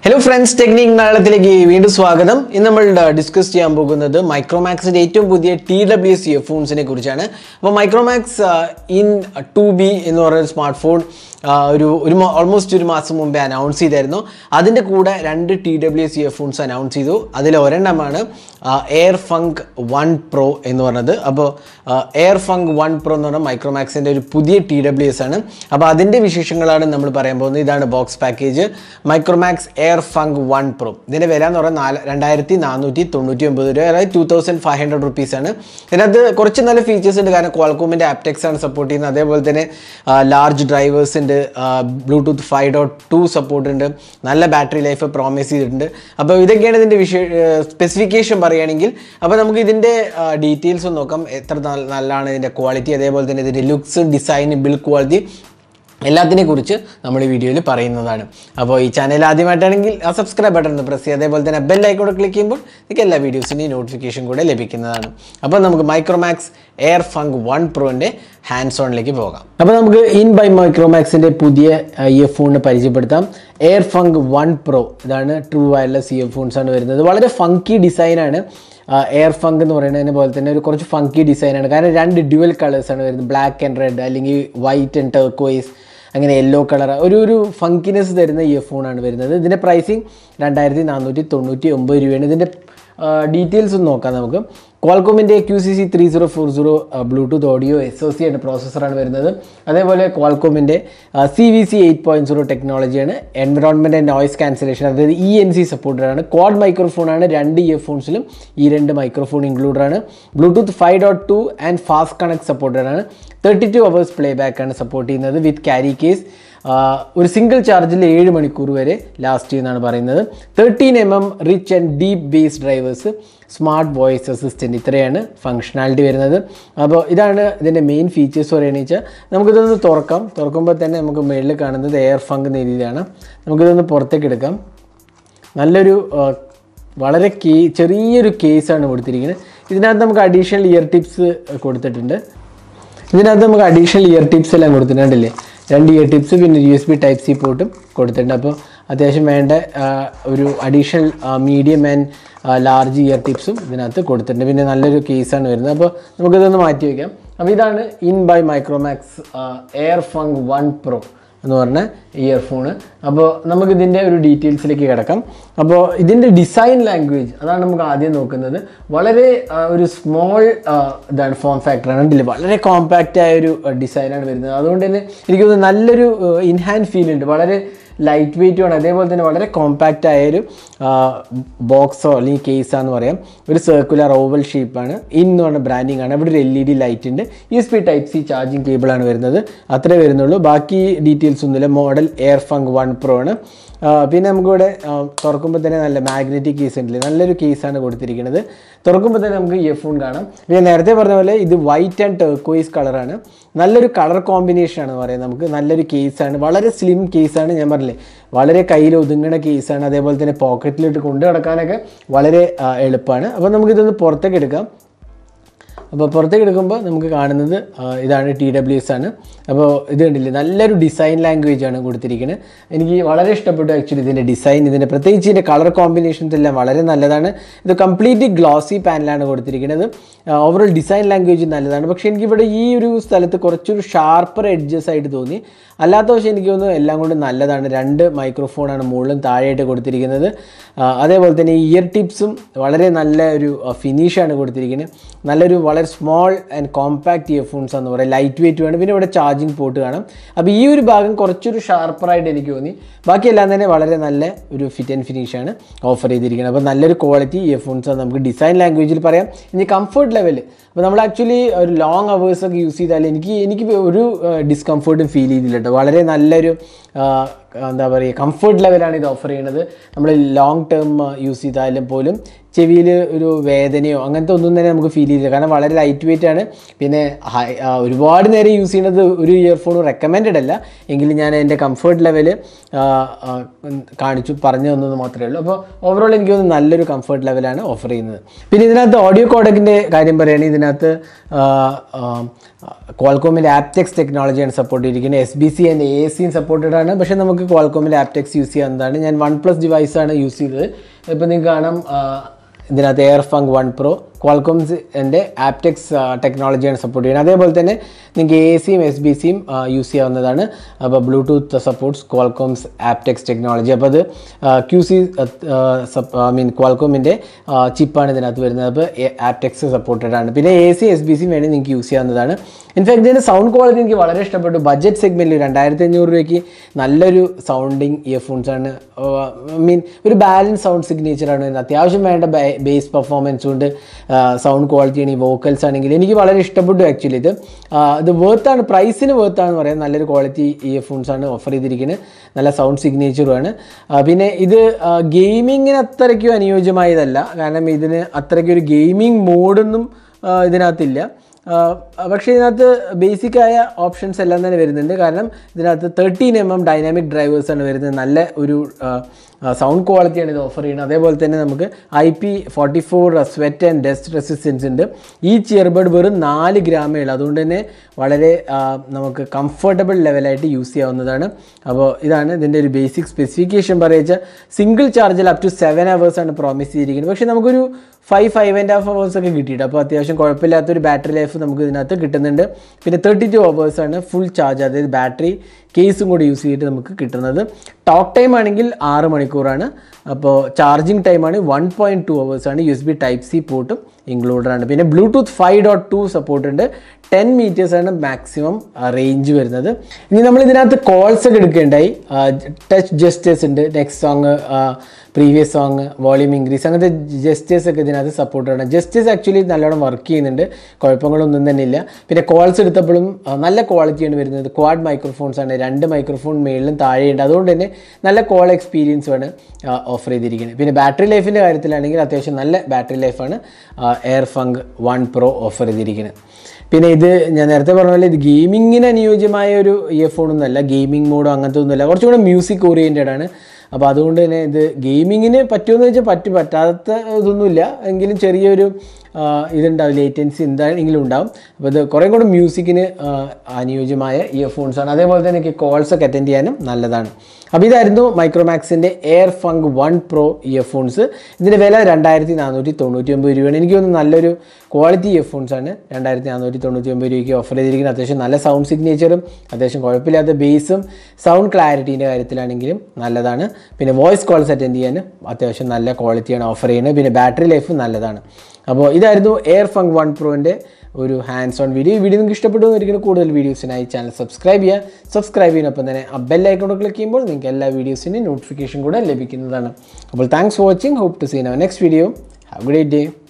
hello friends technique മലയാളത്തിലേക്ക് വീണ്ടും സ്വാഗതം ഇന്ന് നമ്മൾ ഡിസ്കസ് ചെയ്യാൻ പോകുന്നത് മൈക്രോമാക്സിന്റെ ഏറ്റവും പുതിയ ടി ഡബ്ല്യു എസ് ഇയർഫോൺസിനെ കുറിച്ചാണ് അപ്പോൾ മൈക്രോമാക്സ് ഇൻ ടു ബി എന്ന് പറയുന്ന സ്മാർട്ട് ഫോൺ ഒരു ഒരു ഓൾമോസ്റ്റ് ഒരു മാസം മുമ്പേ അനൗൺസ് ചെയ്തായിരുന്നു അതിൻ്റെ കൂടെ രണ്ട് T W S earphones announce ചെയ്തു അതിൽ ഒരെണ്ണമാണ് എയർ ഫങ്ക് വൺ പ്രോ എന്ന് പറഞ്ഞത് അപ്പോൾ എയർ ഫങ്ക് വൺ പ്രോ എന്ന് പറഞ്ഞാൽ മൈക്രോമാക്സിൻ്റെ ഒരു പുതിയ ടി ഡബ്ല്യു എസ് ആണ് അപ്പോൾ അതിൻ്റെ വിശേഷങ്ങളാണ് നമ്മൾ പറയാൻ പോകുന്നത് ഇതാണ് box package Micromax air funk one pro ഇതിൻ്റെ വില എന്ന് പറഞ്ഞാൽ നാല് രണ്ടായിരത്തി നാനൂറ്റി തൊണ്ണൂറ്റി ഒമ്പത് രൂപ അതായത് two thousand five hundred rupees ആണ് ഇതിനകത്ത് കുറച്ച് നല്ല ഫീച്ചേഴ്സ് ഉണ്ട് കാരണം ക്വാൾകോമിൻ്റെ ആപ്ടെക്സ് ആണ് സപ്പോർട്ട് ചെയ്യുന്നത് അതേപോലെ തന്നെ ലാർജ് ഡ്രൈവേഴ്സ് ഉണ്ട് Bluetooth five dot two support ഉണ്ട് നല്ല ബാറ്ററി ലൈഫ് പ്രോമിസ് ചെയ്തിട്ടുണ്ട് അപ്പോൾ ഇതൊക്കെയാണ് ഇതിൻ്റെ വിഷയ സ്പെസിഫിക്കേഷൻ പറയുകയാണെങ്കിൽ അപ്പോൾ നമുക്ക് ഇതിൻ്റെ ഡീറ്റെയിൽസ് നോക്കാം എത്ര നല്ല- നല്ലതാണ് ഇതിൻ്റെ ക്വാളിറ്റി അതേപോലെ തന്നെ ഇതിൻ്റെ ലുക്സ് ഡിസൈൻ ബിൽഡ് ക്വാളിറ്റി എല്ലാത്തിനെ കുറിച്ച് നമ്മൾ ഈ വീഡിയോയിൽ പറയുന്നതാണ് അപ്പോൾ ഈ ചാനൽ ആദ്യമായിട്ടാണെങ്കിൽ ആ സബ്സ്ക്രൈബ് ബട്ടൺ ഒന്ന് പ്രസ് ചെയ്യുക അതേപോലെ തന്നെ ബെൽ ഐക്കോടെ ക്ലിക്ക് ചെയ്യുമ്പോൾ നിങ്ങൾക്ക് എല്ലാ വീഡിയോസിൻ്റെയും നോട്ടിഫിക്കേഷൻ കൂടെ ലഭിക്കുന്നതാണ് അപ്പോൾ നമുക്ക് മൈക്രോമാക്സ് എയർ ഫങ്ക് വൺ പ്രോൻ്റെ ഹാൻഡ്സ് ഓണിലേക്ക് പോകാം അപ്പോൾ നമുക്ക് ഇൻ ബൈ മൈക്രോമാക്സിൻ്റെ പുതിയ ഇയർഫോണിനെ പരിചയപ്പെടുത്താം എയർ ഫങ്ക് വൺ പ്രോ ഇതാണ് ട്രൂ വയർലെസ് ഇയർഫോൺസ് ആണ് വരുന്നത് വളരെ ഫങ്കി ഡിസൈനാണ് എയർ ഫങ്ക് എന്ന് പറയുന്നതിനെ പോലെ തന്നെ ഒരു കുറച്ച് ഫങ്കി ഡിസൈനാണ് കാരണം രണ്ട് ഡ്യുവൽ കളേഴ്സാണ് വരുന്നത് ബ്ലാക്ക് ആൻഡ് റെഡ് അല്ലെങ്കിൽ വൈറ്റ് ആൻഡ് ടർക്കോയ്സ് അങ്ങനെ യെല്ലോ കളർ ഒരു ഒരു ഫങ്കിനെസ് തരുന്ന ഇയർഫോണാണ് വരുന്നത് ഇതിൻ്റെ പ്രൈസിങ് രണ്ടായിരത്തി നാനൂറ്റി തൊണ്ണൂറ്റി ഒമ്പത് രൂപയാണ് ഇതിൻ്റെ ഡീറ്റെയിൽസ് ഒന്ന് നോക്കാം നമുക്ക് ക്വാൾകോമിൻ്റെ Q C C three zero four zero Bluetooth audio S O C എന്ന പ്രോസസ്സറാണ് വരുന്നത് അതേപോലെ ക്വാൾകോമിൻ്റെ C V C eight point zero ടെക്നോളജിയാണ് എൻവറോൺമെൻറ്റ് ആൻഡ് നോയ്സ് ക്യാൻസലേഷൻ അതായത് ഇ എൻ സി സപ്പോർട്ടഡ് ആണ് ക്വാഡ് മൈക്രോഫോണാണ് രണ്ട് ഇയർഫോൺസിലും ഈ രണ്ട് മൈക്രോഫോൺ ഇൻക്ലൂഡഡ് ആണ് Bluetooth five dot two and fast connect supported ആണ് thirty two hours playback ആണ് സപ്പോർട്ട് ചെയ്യുന്നത് വിത്ത് ക്യാരി കേസ് ഒരു സിംഗിൾ ചാർജിൽ ഏഴ് മണിക്കൂർ വരെ ലാസ്റ്റ് ചെയ്യുന്നതാണ് പറയുന്നത് thirteen M M rich and deep bass drivers smart voice assistant ഇത്രയാണ് ഫങ്ഷണാലിറ്റി വരുന്നത് അപ്പോൾ ഇതാണ് ഇതിൻ്റെ മെയിൻ ഫീച്ചേഴ്സ് പറയുന്നത് വെച്ചാൽ നമുക്കിതൊന്ന് തുറക്കാം തുറക്കുമ്പോൾ തന്നെ നമുക്ക് മുകളിൽ കാണുന്നത് എയർ ഫങ്ക് എന്ന രീതിയിലാണ് നമുക്കിതൊന്ന് പുറത്തേക്ക് എടുക്കാം നല്ലൊരു ആ, വളരെ കേ ചെറിയൊരു കേസാണ് കൊടുത്തിരിക്കുന്നത് ഇതിനകത്ത് നമുക്ക് അഡീഷണൽ ഇയർ ടിപ്സ് കൊടുത്തിട്ടുണ്ട് ഇതിനകത്ത് നമുക്ക് അഡീഷണൽ ഇയർ ടിപ്സ് എല്ലാം കൊടുത്തിട്ടുണ്ടല്ലേ രണ്ട് ഇയർ ടിപ്സ് പിന്നെ U S B type C പോർട്ടും കൊടുത്തിട്ടുണ്ട് അപ്പോൾ അത്യാവശ്യം വേണ്ട ആ, ഒരു additional medium and large ear ടിപ്സും ഇതിനകത്ത് കൊടുത്തിട്ടുണ്ട് പിന്നെ നല്ലൊരു കേസാണ് വരുന്നത് അപ്പോൾ നമുക്കിതൊന്ന് മാറ്റി വയ്ക്കാം അപ്പോൾ ഇതാണ് in by Micromax air funk one pro എന്ന് പറഞ്ഞ ഇയർഫോണ് അപ്പോൾ നമുക്ക് ഇതിൻ്റെ ഒരു ഡീറ്റെയിൽസിലേക്ക് കിടക്കാം അപ്പോൾ ഇതിൻ്റെ ഡിസൈൻ ലാംഗ്വേജ് അതാണ് നമുക്ക് ആദ്യം നോക്കുന്നത് വളരെ ആ, ഒരു സ്മോൾ ഇതാണ് ഫോം ഫാക്ടറാണ് ഉണ്ടല്ലേ വളരെ കോമ്പാക്റ്റ് ആയ ഒരു ഡിസൈനാണ് വരുന്നത് അതുകൊണ്ട് തന്നെ എനിക്ക് തോന്നുന്നു നല്ലൊരു ഇൻഹാൻഡ് ഫീൽ ഉണ്ട് വളരെ ലൈറ്റ് വെയിറ്റും ആണ് അതേപോലെ തന്നെ വളരെ കോമ്പാക്റ്റ് ആയൊരു ബോക്സോ അല്ലെങ്കിൽ കേസാന്ന് പറയാം ഒരു സർക്കുലർ ഓവൽ ഷേപ്പാണ് ഇൻ എന്ന് പറഞ്ഞ ബ്രാൻഡിങ് ആണ് ഇവിടെ ഒരു എൽ ഇ ഡി ലൈറ്റ് ഉണ്ട് U S B type C charging കേബിളാണ് വരുന്നത് അത്രേ വരുന്നുള്ളൂ ബാക്കി ഡീറ്റെയിൽസ് ഒന്നുമില്ല model air funk one pro ആണ് ആ, പിന്നെ നമുക്കിവിടെ ആ, തുറക്കുമ്പോൾ തന്നെ നല്ല മാഗ്നറ്റിക് കേസ് ഉണ്ടല്ലേ നല്ലൊരു കേസാണ് കൊടുത്തിരിക്കുന്നത് തുറക്കുമ്പോൾ തന്നെ നമുക്ക് ഇയർഫോൺ കാണാം പിന്നെ നേരത്തെ പറഞ്ഞ പോലെ ഇത് വൈറ്റ് ആൻഡ് ടേക്കോയിസ് കളറാണ് നല്ലൊരു കളർ കോമ്പിനേഷൻ ആണ് പറയാം നമുക്ക് നല്ലൊരു കേസാണ് വളരെ സ്ലിം കേസാണ് ഞാൻ പറഞ്ഞില്ലേ വളരെ കയ്യിൽ ഒതുങ്ങുന്ന കേസാണ് അതേപോലെ തന്നെ പോക്കറ്റിലിട്ട് കൊണ്ടു നടക്കാനൊക്കെ വളരെ ആ, എളുപ്പമാണ് അപ്പോൾ നമുക്കിതൊന്ന് പുറത്തേക്ക് എടുക്കാം അപ്പോൾ പുറത്തേക്ക് എടുക്കുമ്പോൾ നമുക്ക് കാണുന്നത് ആ, ഇതാണ് ടി ഡബ്ല്യു എസ് ആണ് അപ്പോൾ ഇത് കണ്ടില്ലേ നല്ലൊരു ഡിസൈൻ ലാംഗ്വേജ് ആണ് കൊടുത്തിരിക്കുന്നത് എനിക്ക് വളരെ ഇഷ്ടപ്പെട്ടു ആക്ച്വലി ഇതിൻ്റെ ഡിസൈൻ ഇതിൻ്റെ പ്രത്യേകിച്ച് ഇതിൻ്റെ കളർ കോമ്പിനേഷൻസ് എല്ലാം വളരെ നല്ലതാണ് ഇത് കംപ്ലീറ്റ്ലി ഗ്ലോസി പാനലാണ് കൊടുത്തിരിക്കുന്നത് ഓവറോൾ ഡിസൈൻ ലാംഗ്വേജ് നല്ലതാണ് പക്ഷേ എനിക്കിവിടെ ഈ ഒരു സ്ഥലത്ത് കുറച്ചൊരു ഷാർപ്പർ എഡ്ജസ് ആയിട്ട് തോന്നി അല്ലാത്ത പക്ഷേ എനിക്ക് തോന്നുന്നു എല്ലാം കൊണ്ട് നല്ലതാണ് രണ്ട് മൈക്രോഫോണാണ് മുകളിലും താഴെയായിട്ട് കൊടുത്തിരിക്കുന്നത് ആ, അതേപോലെ തന്നെ ഇയർ ടിപ്സും വളരെ നല്ല ഒരു ഫിനിഷാണ് കൊടുത്തിരിക്കുന്നത് നല്ലൊരു വളരെ സ്മോൾ ആൻഡ് കോമ്പാക്ട് ഇയർഫോൺസ് എന്ന് പറയാം ലൈറ്റ് വെയിറ്റ് ആണ് പിന്നെ ഇവിടെ ചാർജിങ് പോർട്ട് കാണാം അപ്പോൾ ഈ ഒരു ഭാഗം കുറച്ചൊരു ഷാർപ്പറായിട്ട് എനിക്ക് തോന്നി ബാക്കിയെല്ലാം തന്നെ വളരെ നല്ല ഒരു ഫിറ്റ് ആൻഡ് ഫിനിഷാണ് ഓഫർ ചെയ്തിരിക്കുന്നത് അപ്പോൾ നല്ലൊരു ക്വാളിറ്റി ഇയർഫോൺസ് നമുക്ക് ഡിസൈൻ ലാംഗ്വേജിൽ പറയാം ഇനി കംഫർട്ട് ലെവൽ അപ്പോൾ നമ്മൾ ആക്ച്വലി ഒരു ലോങ് അവേഴ്സ് ഒക്കെ യൂസ് ചെയ്താൽ എനിക്ക് എനിക്ക് ഒരു ഡിസ്കംഫർട്ടും ഫീൽ ചെയ്തില്ല കേട്ടോ വളരെ നല്ലൊരു ആ, എന്താ പറയുക കംഫർട്ട് ലെവലാണ് ഇത് ഓഫർ ചെയ്യുന്നത് നമ്മൾ ലോങ് ടേം യൂസ് ചെയ്താലും പോലും ചെവിയിൽ ഒരു വേദനയോ അങ്ങനത്തെ ഒന്നും തന്നെ നമുക്ക് ഫീൽ ചെയ്തില്ല കാരണം വളരെ ലൈറ്റ് വെയിറ്റ് ആണ് പിന്നെ ഹൈ ആ, ഒരുപാട് നേരം യൂസ് ചെയ്യുന്നത് ഒരു ഇയർഫോൺ റെക്കമെൻഡഡ് അല്ല എങ്കിലും ഞാൻ എൻ്റെ കംഫർട്ട് ലെവൽ കാണിച്ചു പറഞ്ഞു തന്നത് മാത്രമേ ഉള്ളൂ അപ്പോൾ ഓവറോൾ എനിക്ക് തോന്നുന്നു നല്ലൊരു കംഫർട്ട് ലെവലാണ് ഓഫർ ചെയ്യുന്നത് പിന്നെ ഇതിനകത്ത് ഓഡിയോ കോഡക്കിൻ്റെ കാര്യം പറയുകയാണെങ്കിൽ ഇതിനകത്ത് ക്വാൾകോമിൻ്റെ ആപ്റ്റെക്സ് ടെക്നോളജിയാണ് സപ്പോർട്ട് ചെയ്തിരിക്കുന്നത് S B C and A സിയും സപ്പോർട്ടഡ് ആണ് പക്ഷേ നമുക്ക് ക്വാൾകോമിൻ്റെ ആപ്റ്റെക്സ് യൂസ് ചെയ്യാവുന്നതാണ് ഞാൻ വൺ പ്ലസ് ഡിവൈസാണ് യൂസ് ചെയ്തത് ഇപ്പോൾ നിങ്ങൾക്ക് കാണാം ആ, ഇതിനകത്ത് air funk one pro Qualcomm's എൻ്റെ ആപ്റ്റെക്സ് ടെക്നോളജിയാണ് സപ്പോർട്ട് ചെയ്യുന്നത് അതേപോലെ തന്നെ നിങ്ങൾക്ക് എ സിയും എസ് ബി സിയും യൂസ് ചെയ്യാവുന്നതാണ് അപ്പോൾ Bluetooth supports Qualcomm's aptX technology അപ്പോൾ അത് ക്യു സി ഐ മീൻ ക്വാൾകോമിൻ്റെ ചിപ്പാണ് ഇതിനകത്ത് വരുന്നത് അപ്പോൾ ആപ്റ്റെക്സ് സപ്പോർട്ടഡ് ആണ് പിന്നെ എ സി എസ് ബി സിയും വേണമെങ്കിൽ നിങ്ങൾക്ക് യൂസ് ചെയ്യാവുന്നതാണ് ഇൻഫാക്ട് ഇതിൻ്റെ സൗണ്ട് ക്വാളിറ്റി എനിക്ക് വളരെ ഇഷ്ടപ്പെട്ടു ബഡ്ജറ്റ് സെഗ്മെൻറ്റിൽ രണ്ടായിരത്തി അഞ്ഞൂറ് രൂപയ്ക്ക് നല്ലൊരു സൗണ്ടിങ് ഇയർഫോൺസ് ആണ് ഐ മീൻ ഒരു ബാലൻസ് സൗണ്ട് സിഗ്നേച്ചറാണ് ഇതിന് അത്യാവശ്യം വേണ്ട ബേസ് പെർഫോമൻസ് കൊണ്ട് സൗണ്ട് ക്വാളിറ്റി ആണ് ഈ വോക്കൽസ് ആണെങ്കിൽ എനിക്ക് വളരെ ഇഷ്ടപ്പെട്ടു ആക്ച്വലി ഇത് ആ, ഇത് വേർത്താണ് പ്രൈസിന് വേർത്താണെന്ന് പറയാം നല്ലൊരു ക്വാളിറ്റി ഇയർഫോൺസ് ആണ് ഓഫർ ചെയ്തിരിക്കുന്നത് നല്ല സൗണ്ട് സിഗ്നേച്ചറുമാണ് പിന്നെ ഇത് ഗെയിമിങ്ങിന് അത്രയ്ക്കും അനുയോജ്യമായതല്ല കാരണം ഇതിന് അത്രയ്ക്കൊരു ഗെയിമിംഗ് മോഡൊന്നും ഇതിനകത്തില്ല ആ, പക്ഷേ ഇതിനകത്ത് ബേസിക് ആയ ഓപ്ഷൻസ് എല്ലാം തന്നെ വരുന്നുണ്ട് കാരണം ഇതിനകത്ത് തേർട്ടീൻ എം എം ഡൈനാമിക് ഡ്രൈവേഴ്സാണ് വരുന്നത് നല്ല ഒരു സൗണ്ട് ക്വാളിറ്റിയാണ് ഇത് ഓഫർ ചെയ്യുന്നത് അതേപോലെ തന്നെ നമുക്ക് I P forty four sweat and dust resistance ഉണ്ട് ഈ ചിയർബഡ് വെറും നാല് ഗ്രാമേ ഉള്ളൂ അതുകൊണ്ട് തന്നെ വളരെ ആ, നമുക്ക് കംഫർട്ടബിൾ ലെവലായിട്ട് യൂസ് ചെയ്യാവുന്നതാണ് അപ്പോൾ ഇതാണ് ഇതിൻ്റെ ഒരു ബേസിക് സ്പെസിഫിക്കേഷൻ പറയുക സിംഗിൾ ചാർജിൽ അപ് ടു സെവൻ ആണ് പ്രോമിസ് ചെയ്തിരിക്കുന്നത് പക്ഷേ നമുക്കൊരു five five and half hours ഒക്കെ കിട്ടിയിട്ട് അപ്പോൾ അത്യാവശ്യം കുഴപ്പമില്ലാത്തൊരു ബാറ്ററി ലൈഫ് നമുക്ക് ഇതിനകത്ത് കിട്ടുന്നുണ്ട് പിന്നെ തേർട്ടി ടു ആണ് ഫുൾ ചാർജ് അതായത് ബാറ്ററി കേസും കൂടി യൂസ് ചെയ്തിട്ട് നമുക്ക് കിട്ടുന്നത് ടോക്ക് ടൈം ആണെങ്കിൽ ആറ് മണിക്കൂറാണ് അപ്പോൾ ചാർജിങ് ടൈമാണ് വൺ പോയിൻറ്റ് ടു ആണ് U S B type C പോർട്ടും ഇൻക്ലൂഡഡ് ആണ് പിന്നെ Bluetooth five dot two support ഉണ്ട് ടെൻ ആണ് മാക്സിമം റേഞ്ച് വരുന്നത് ഇനി നമ്മൾ ഇതിനകത്ത് കോൾസ് ഒക്കെ എടുക്കേണ്ടായി ടച്ച് ജസ്റ്റേഴ്സ് ഉണ്ട് next song previous song volume increase അങ്ങനത്തെ ജസ്റ്റേഴ്സ് ഒക്കെ ഇതിനകത്ത് സപ്പോർട്ട് ആണ് ജസ്റ്റേഴ്സ് ആക്ച്വലി നല്ലോണം വർക്ക് ചെയ്യുന്നുണ്ട് കുഴപ്പങ്ങളൊന്നും തന്നെ ഇല്ല പിന്നെ കോൾസ് എടുത്തപ്പോഴും ആ, നല്ല ക്വാളിറ്റിയാണ് വരുന്നത് ക്വാഡ് മൈക്രോഫോൺസ് ആണ് രണ്ട് മൈക്രോഫോൺ മേളിലും താഴെയുണ്ട് അതുകൊണ്ട് തന്നെ നല്ല കോൾ എക്സ്പീരിയൻസുമാണ് ഓഫർ ചെയ്തിരിക്കുന്നത് പിന്നെ ബാറ്ററി ലൈഫിൻ്റെ കാര്യത്തിലാണെങ്കിൽ അത്യാവശ്യം നല്ല ബാറ്ററി ലൈഫാണ് air funk one pro offer ചെയ്തിരിക്കുന്നത് പിന്നെ ഇത് ഞാൻ നേരത്തെ പറഞ്ഞ പോലെ ഇത് ഗെയിമിങ്ങിന് അനുയോജ്യമായ ഒരു ഇയർഫോൺ ഒന്നുമല്ല ഗെയിമിംഗ് മോഡോ അങ്ങനത്തെ ഒന്നുമല്ല കുറച്ചും കൂടെ മ്യൂസിക് ഓറിയൻറ്റഡ് ആണ് അപ്പോൾ അതുകൊണ്ട് തന്നെ ഇത് ഗെയിമിങ്ങിന് പറ്റുമെന്ന് വെച്ചാൽ പറ്റും പറ്റാത്ത ഇതൊന്നുമില്ല എങ്കിലും ചെറിയൊരു ആ, ഇതുണ്ടാവും ലേറ്റൻസി എന്താണെങ്കിലും ഉണ്ടാവും അപ്പോൾ ഇത് കുറേ കൂടെ മ്യൂസിക്കിന് ആ, അനുയോജ്യമായ ഇയർഫോൺസ് ആണ് അതേപോലെ തന്നെ എനിക്ക് കോൾസ് ഒക്കെ അറ്റൻഡ് ചെയ്യാനും നല്ലതാണ് അപ്പോൾ ഇതായിരുന്നു മൈക്രോമാക്സിൻ്റെ air funk one pro earphones ഇതിൻ്റെ വില രണ്ടായിരത്തി നാനൂറ്റി തൊണ്ണൂറ്റി ഒമ്പത് രൂപയാണ് എനിക്ക് തോന്നുന്നു നല്ലൊരു ക്വാളിറ്റി ഇയർഫോൺസ് ആണ് രണ്ടായിരത്തി നാനൂറ്റി തൊണ്ണൂറ്റി ഒമ്പത് രൂപയ്ക്ക് ഓഫർ ചെയ്തിരിക്കുന്നത് അത്യാവശ്യം നല്ല സൗണ്ട് സിഗ്നേച്ചറും അത്യാവശ്യം കുഴപ്പമില്ലാത്ത ബേസും സൗണ്ട് ക്ലാരിറ്റീൻ്റെ കാര്യത്തിലാണെങ്കിലും നല്ലതാണ് പിന്നെ വോയിസ് കോൾസ് അറ്റൻഡ് ചെയ്യാൻ അത്യാവശ്യം നല്ല ക്വാളിറ്റിയാണ് ഓഫർ ചെയ്യുന്നത് പിന്നെ ബാറ്ററി ലൈഫും നല്ലതാണ് അപ്പോൾ ഇതായിരുന്നു എയർ ഫങ്ക് വൺ പ്രോൻ്റെ ഒരു ഹാൻഡ്സ് ഓൺ വീഡിയോ ഈ വീഡിയോ നിങ്ങൾക്ക് ഇഷ്ടപ്പെട്ടു ഒരിക്കലും കൂടുതൽ വീഡിയോസിനായി ചാനൽ സബ്സ്ക്രൈബ് ചെയ്യുക സബ്സ്ക്രൈബ് ചെയ്യുന്നൊപ്പം തന്നെ ആ ബെൽ ഐക്കോൺ ക്ലിക്ക് ചെയ്യുമ്പോൾ നിങ്ങൾക്ക് എല്ലാ വീഡിയോസിൻ്റെയും നോട്ടിഫിക്കേഷൻ കൂടെ ലഭിക്കുന്നതാണ് അപ്പോൾ thanks for watching hope to seen our next video have great day